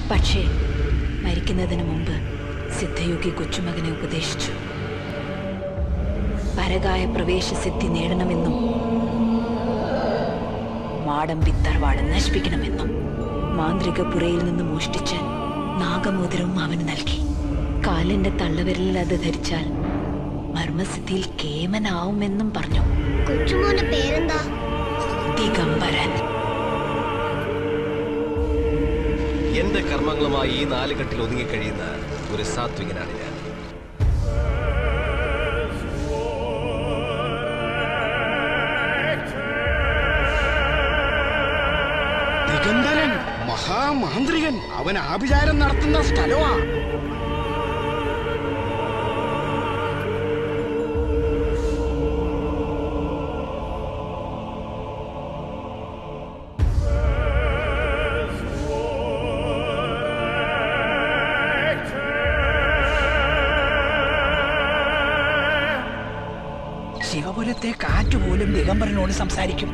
പക്ഷേ മരിക്കുന്നതിന് മുമ്പ് സിദ്ധയോഗി കൊച്ചുമകനെ ഉപദേശിച്ചു പരകായ പ്രവേശസിദ്ധി നേടണമെന്നും മാടമ്പി തറവാട് നശിപ്പിക്കണമെന്നും മാന്ത്രിക പുരയിൽ നിന്ന് മോഷ്ടിച്ച് നാഗമോതിരവും അവന് നൽകി കാലിന്റെ തള്ളവിരലിൽ അത് ധരിച്ചാൽ മർമ്മസിദ്ധിയിൽ കേമനാവുമെന്നും പറഞ്ഞു കൊച്ചുമോന്റെ പേരെന്താ ദിഗംബരൻ എന്റെ കർമ്മങ്ങളുമായി ഈ നാലുകെട്ടിൽ ഒതുങ്ങിക്കഴിയുന്ന ഒരു സാത്വികനാണ് ഞാൻ ദിഗംബരൻ മഹാമാന്ത്രികൻ അവൻ ആഭിചാരം നടത്തുന്ന സ്ഥലമാ ശിവപുരത്തെ കാറ്റുപോലും ദിഗംബരനോട് സംസാരിക്കും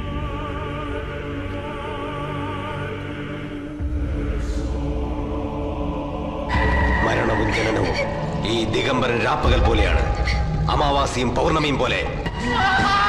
മരണവും ജനനവും ഈ ദിഗംബരൻ രാപ്പകൽ പോലെയാണ് അമാവാസിയും പൗർണമിയും പോലെ ആ